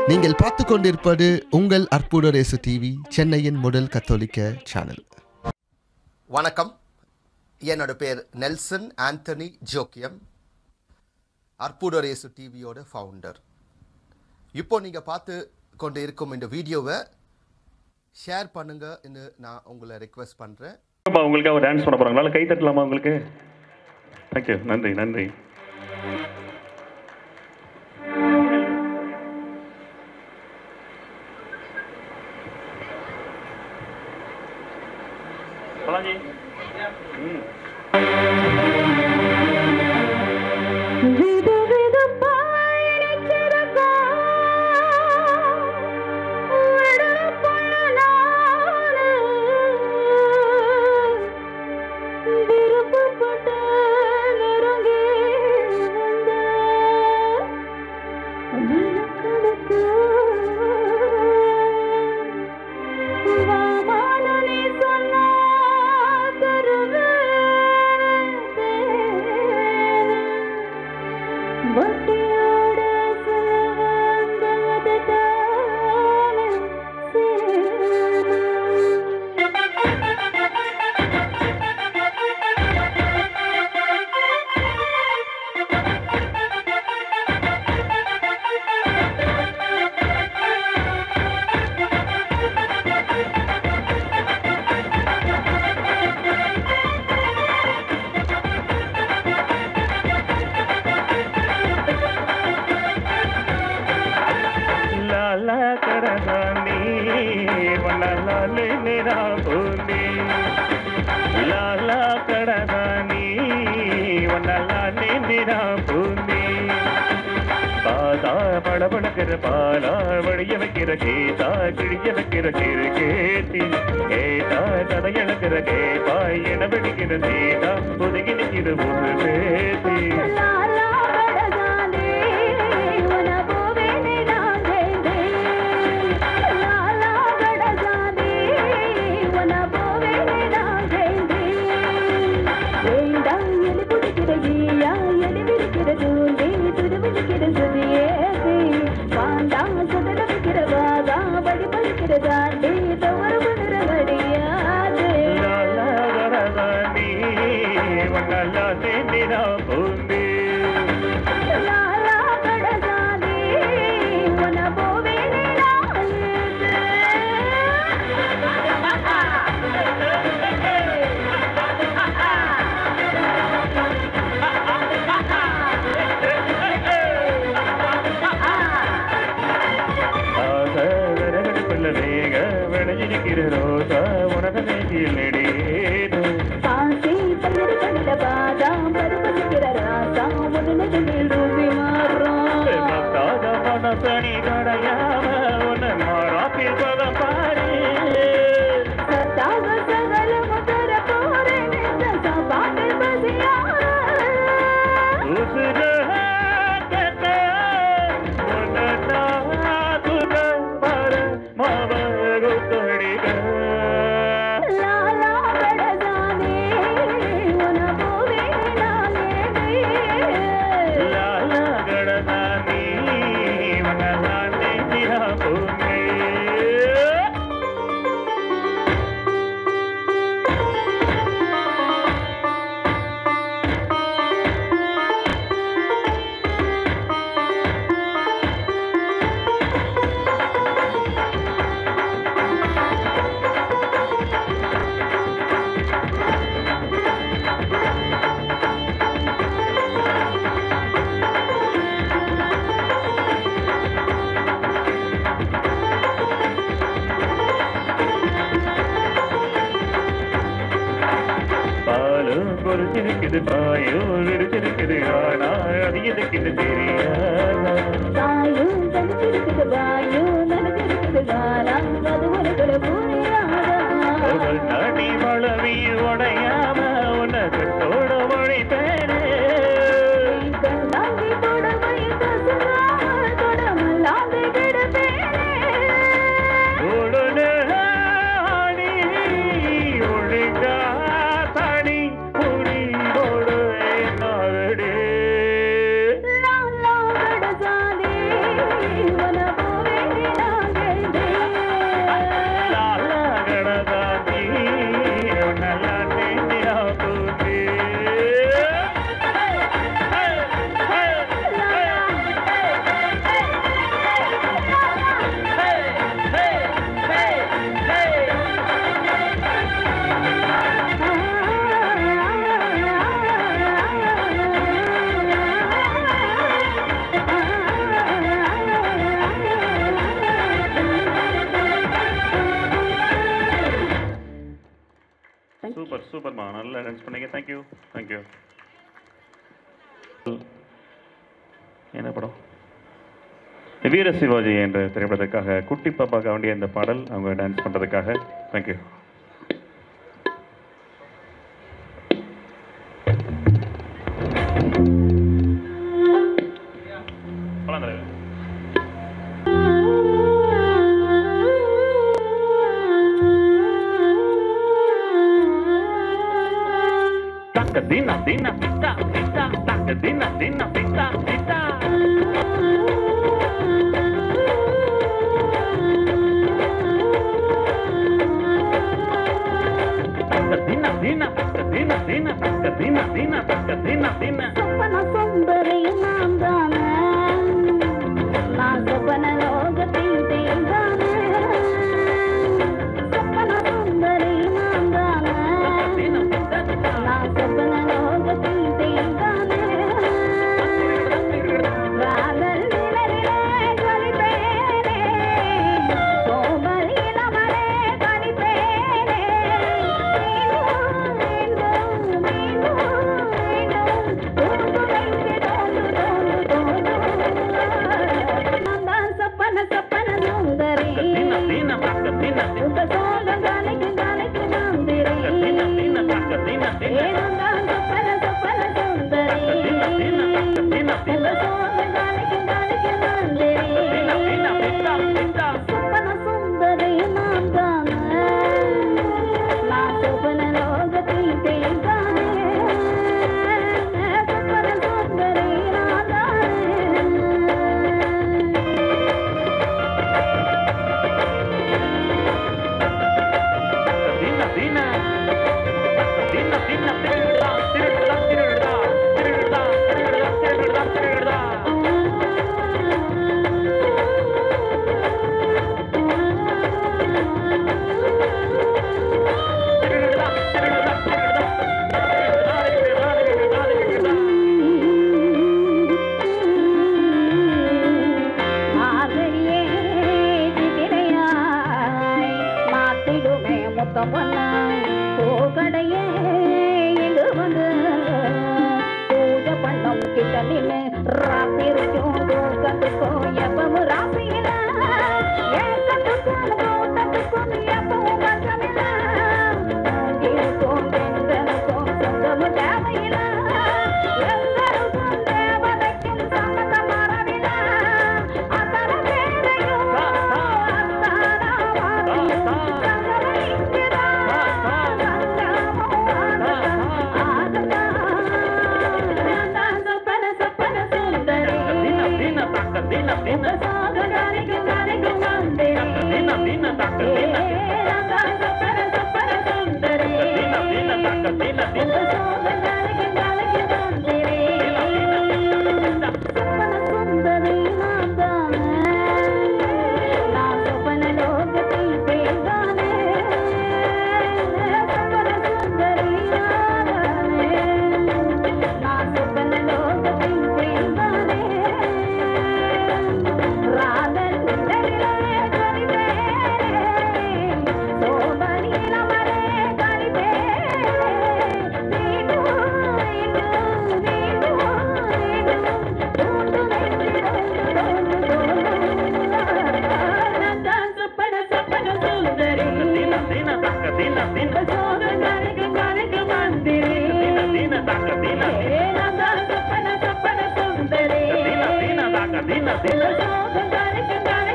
நீங்கள் பார்த்து கொண்டிருப்பது உங்கள் அற்புத ரேசு டிவி சென்னையின் முதல் கத்தோலிக்க சேனல் வணக்கம் என்னோட பேர் நெல்சன் ஆண்டனி ஜோக்கியம் அற்புதரேசு டிவியோட ஃபவுண்டர் இப்போ நீங்கள் பார்த்து கொண்டு இருக்கும் இந்த வீடியோவை ஷேர் பண்ணுங்கன்னு நான் உங்களை ரெக்வெஸ்ட் பண்ணுறேன் அப்பா உங்களுக்காக ஒரு டான்ஸ் பண்ண போகிறாங்களா கை தட்டலாமா உங்களுக்கு தேங்க்யூ நன்றி நன்றி பலாஜி ம் விது விது பாயிரச்சிறகா விடுபடலானே விருப்பப்பட்ட நெருங்கி வந்த விளக்கெடுக்க வாமானே சொன்னா தருவேன் வட்டியோட செல்வந்தது தானே லாலா கரதானி வண்ணலாலே நிரா பூந்தி லாலா கரதானி வண்ணலாலே நிரா பூந்தி பாதா படபடக்கிற பாலா வழிய வைக்கிற கேதா கிழிய வைக்கிற கிரு கேத்தி கேதா ததையளக்கிற கேப்பாய் என வெடிக்கிற சீதா ஒதுங்கி நிற்கிற ஒரு பேசி லாலா கடதானே உன போவேனே நான் வேண்டே லாலா கடதானே உன போவேனே நான் வேண்டே வேண்டாம் எலி பிடிக்கிற ஈயா எலி விரிக்கிற தூண்டி துரு விழிக்கிற சுதியேசி வாண்டாம் சுதட வைக்கிற வாதா வழி பறிக்கிற தாண்டி தவறு பண்ணுற வடியாது லாலா கரதானி வண்ணலாலே நிரா பூந்தி லாலா கடதானே உன போவேனே நான் ஆசரகடுப்புள்ள வேக விளைஞ்சிருக்கிற ரோசா உனக்கு நெஞ்சில் நெடியேனோ பாசி பயிர் கண்ட பாதாம் பருவசிக்கிற ராசா உன் நெஞ்சில் ரூபி மாறும் மத்தாத மனசனி கடையாம உன்னை மாறாப்பில் பதம் பாரு சத்தாக சகல முதர போறேன் இந்த சபாட்டில் பசியார உசுர கட்ட உன்னை தாக்குத பர மவகுத்தடிக லாலா கடதானே உன போவேனே நான் லாலா கடதானி வனலானே நிரா பூமி பாலும் பொறிச்சிருக்குது பாயும் விரிச்சிருக்குது ஆனா அது எதுக்குது தெரியாதா தாயும் தனிச்சிருக்குது வாயும் நனைச்சிருக்குது காலம் அது உனக்கு புரியாதா அவள் தாடி வளவி உடையாம உனக்கத்தோட உழைப்பேனே கண்ணாங்கி தொடமை கசுராம தொடமல்லாது கிடப்பேனே உடனே ஆடி ஒழுங்கா தனி புடி கொடு நாடே லாலா கடசானே உன போவே சூப்பர்மா நல்லா டான்ஸ் பண்ணீங்க தேங்க்யூ தேங்க்யூ என்ன படம் வீர சிவாஜி என்ற திரைப்படத்துக்காக குட்டி பாப்பாக்க வேண்டிய இந்த பாடல் அவங்க டான்ஸ் பண்ணுறதுக்காக தேங்க்யூ போலாம் தலைவர் Taca dina dina pita pita taca dina dina pita pita Taca dina dina taca dina dina taca dina dina taca dina dina சொப்பன சுந்தரி நான் தானே நான் சொப்பன லோகத்தின் தேன்தானே சொப்பன சுந்தரி நான் தானே dina pita pita நான் சொப்பன லோகத்தின் தேன்தானே காதல் நிழலிலே ஜொலிப்பேனே சோம்பல் இளமலே கனிப்பேனே மீண்டும் மீண்டும் மீண்டும் தூண்டு வைத்து தோண்டு தோண்டு தோண்டு நான் தான் சொப்பன சொப்பன சுந்தரி dina dina taca dina dina உங்க சோகம் கலைக்கு கலைக்கு மந்திரி dina dina taca dina dina ஏனும் தான் சொப்பன சொப்பன சுந்தரி dina dina taca dina உங்க dina சோகம் கலைக்கு கலைக்கு மந்திரி dina dina pita pita சொப்பன சுந்தரி நான் தானே நான் சொப்பன லோகத்தில் தேய்தானே சொப்பன சுந்தரி நான் தானே dina dina taca dina dina திருடுடா திருடுடா திருடுடா திருடுடா திருடுடா திருடுடா திருடுடா திருடுடா திருடுடா திருடுடா திருடுடா திருடுடா திருடுடா மார்கழியே சித்திரையாய் மாத்திடுமே முத்தப்பண்ணாய் பூக்கடையே இங்கு வந்து பூஜை பண்ணம் கிட்ட நின்று ராத்திரிக்கும் தூக்கத்துக்கும் எப்பவும் ராசியில ஏக்கத்துக்கும் கூட்டத்துக்கும் எப்பவும் பஞ்சமில்ல மூங்கிலுக்கும் பெண்களுக்கும் சொந்தமும் தேவையில்ல எங்களுக்கும் தேவதைக்கும் சம்மதம் மரபில்ல அத்தனை பேரையும் அத்தானா வாக்கியும் சங்கரை இங்குதான் சங்கமம் ஆகத்தான் ஆகத்தான் சொப்பன சொப்பன சுந்தரி dina dina taca dina dina சோக கரைக்கு கரைக்கு மந்திரி dina dina taca dina ஏனந்தான் சொப்பன சொப்பன சுந்தரி dina dina taca dina dina சோக கரைக்கு கரைக்கு மந்திரி dina dina சொப்பன சுந்தரி நான் தானே நான் சொப்பன லோகத்தில் பேர்தானே சொப்பன சுந்தரி நான் தானே நான் சொப்பன லோகத்தில் பேர்தானே ராதல் நிழலிலே கனிவேனே சோபனி நமரே கனிவேனே மீண்டும் மீண்டும் மீண்டும் மீண்டும் dina dina taca dina dina dina dina taca dina dina dina dina taca dina dina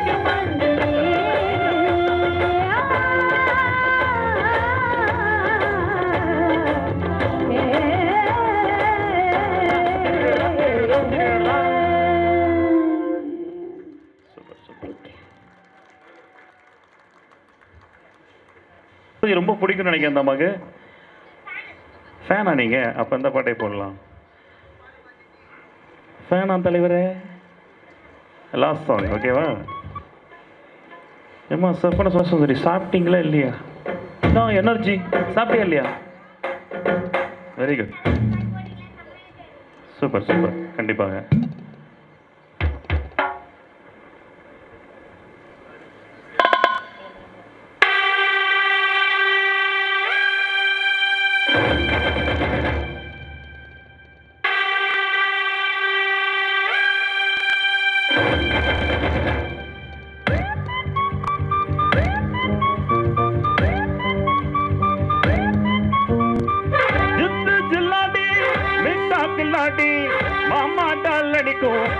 super super இது ரொம்ப பிடிக்கும்னு நினைக்கிறேன் அந்த அம்மாக்கு ஃபேனா நீங்க அப்ப இந்த பாட்டை போடலாம் ஃபேனா தலைவரே லாஸ்ட் சாங் ஓகேவா ஏம்மா சப்பன சொல்ல சுந்தரி சாப்பிட்டீங்களா இல்லையா நான் எனர்ஜி சாப்பிட்டியா இல்லையா வெரி குட் சூப்பர் சூப்பர் கண்டிப்பாக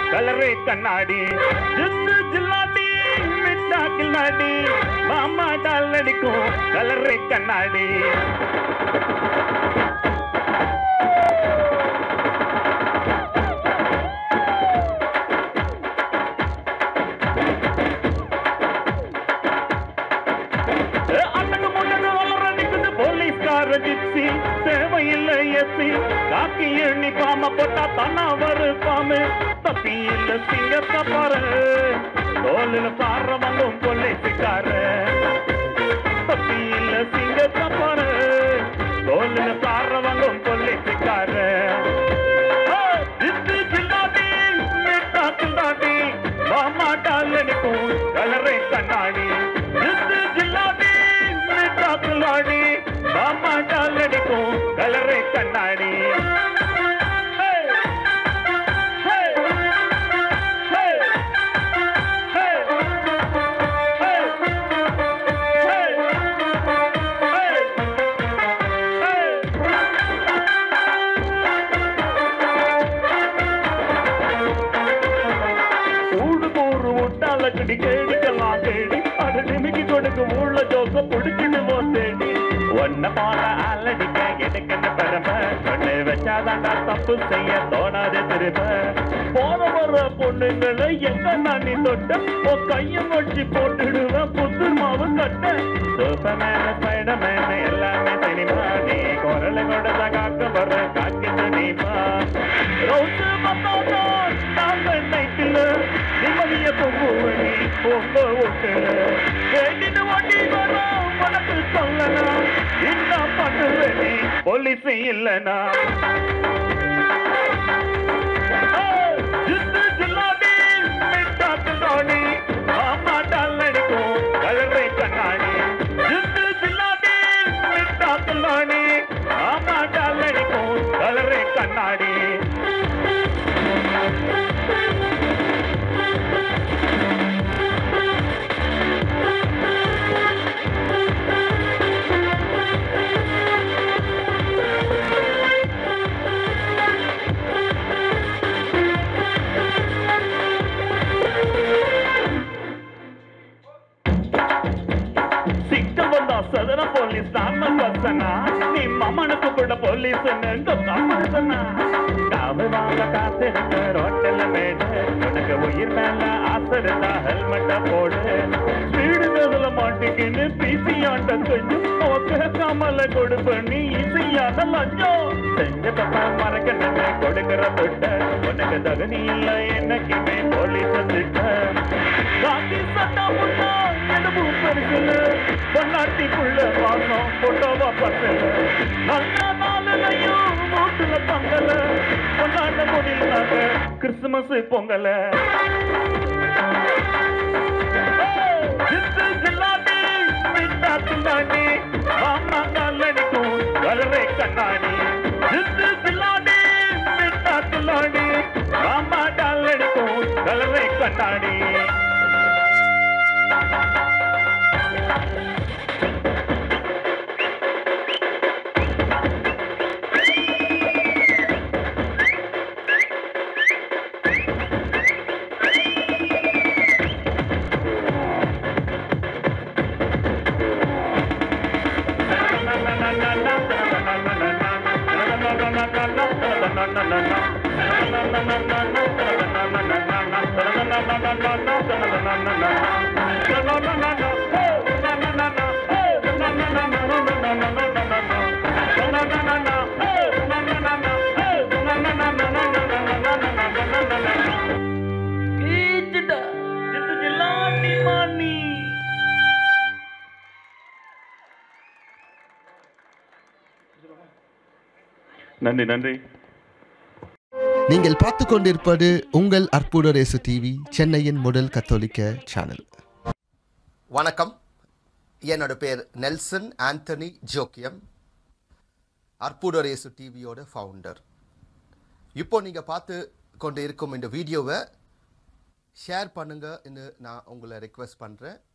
கலரே கண்ணாடி ஜித்து ஜில்லாடி மிட்டா கில்லாடி மாமா டால் அடிக்கும் கலரே கண்ணாடி அண்ணனு முன்னனு வளர நிக்குது போலீஸ்கார ஜிப்சி தேவையில்லை எஸ்சி காக்கி எண்ணி பாம போட்டா தானா வரு பாமு தப்பி இல்ல சிங்கத்தை பாரு தோலில் பாடுறவங்கும் போலீஸ்காரு தப்பி இல்ல சிங்கத்தை பாரு தோலில் பாடுறவங்கும் போலீஸ்காரு கலரை கண்ணாடி ஜித்து ஜில்லாடி மிட்டா கில்லாடி மாமா டால் அடிக்கும் கலரை கண்ணாடி Hey! Hey! Hey! Hey! Hey! Hey! Hey! Hey! ஊடு போறு ஒட்டால கடி கேடிக்கலாம் தேடி அது நிமிக்கி கொடுக்கு உள்ள ஜோக்க புடிச்சிடுவோம் தேடி ஒன்ன போல அலடிக்க எனக்கு பெருமை கண்ணு வச்சாதாண்டா தப்பு செய்ய தோணாது திரும்ப போற வர பொண்ணுங்களை எங்க நான் நீ தொட்ட ஓ கையும் வச்சு போட்டுடுவேன் புத்து மாவு கட்ட சூப்பர்மேன ஸ்பைடர்மேன் எல்லாமே தெரியுமா நீ குரலை கொடுத்த காக்க வர காக்கி தெரியுமா ரோட்டு மத்தோட்டோ நாங்க நைட்டில் நிம்மதிய பொங்குவனி பொங்க விட்டு கேட்டிட்டு ஓட்டி வரும் உனக்கு சொல்லலாம் என்ன பண்ணுவேனி போலீஸ் இல்லைனா ஜித்து ஜில்லாடி மிட்டா கில்லாடி மாமா டால் அடிக்கும் கலரை கண்ணாடி ஜித்து ஜில்லாடி மிட்டா கில்லாடி மாமா டால் அடிக்கும் கலரை கண்ணாடி சிக்கல் வந்தா சதன போலீஸ் நாம பசனா நீ மம்மனுக்கு கூட போலீஸ் சொன்னா காவு வாங்க காத்திருக்க ரோட்டல மேடு உனக்கு உயிர் மேல ஆசை இருந்தா ஹெல்மெட்ட போடு ஸ்பீடு கதுல மாட்டிக்கின்னு பிசி ஆட்ட செஞ்சு கேட்காமல கொடுப்ப நீ ஈஸியான லஞ்சம் செஞ்ச பப்பா மறக்கணுங்க கொடுக்கிற தொட்ட உனக்கு தகுதி இல்ல என்னைக்குமே போலீஸ் திட்ட காந்தி சட்டா முட்டா எனவு பெருசுல பொன்னாட்டிக்குள்ள வாசம் போட்டோவா பசல நல்ல நாளிலையும் மூட்டுல பொங்கல கொண்டாட முடியலாங்க கிறிஸ்துமஸ் பொங்கல ஜித்து ஜில்லாடி மிட்டா தில்லாடி மாமா காலடிக்கும் கலரை கண்ணாடி ஜித்து ஜில்லாடி மிட்டா தில்லாடி மாமா டாலடிக்கும் கலரை கண்ணாடி நன்றி நன்றி நீங்கள் பார்த்து கொண்டிருப்பது உங்கள் அற்புத ரேசு டிவி சென்னையின் முதல் கத்தோலிக்க சேனல் வணக்கம் என்னோட பேர் நெல்சன் ஆண்டனி ஜோக்கியம் அற்புதரேசு டிவியோட ஃபவுண்டர் இப்போ நீங்கள் பார்த்து கொண்டு இருக்கும் இந்த வீடியோவை ஷேர் பண்ணுங்கன்னு நான் உங்களை ரெக்வெஸ்ட் பண்ணுறேன்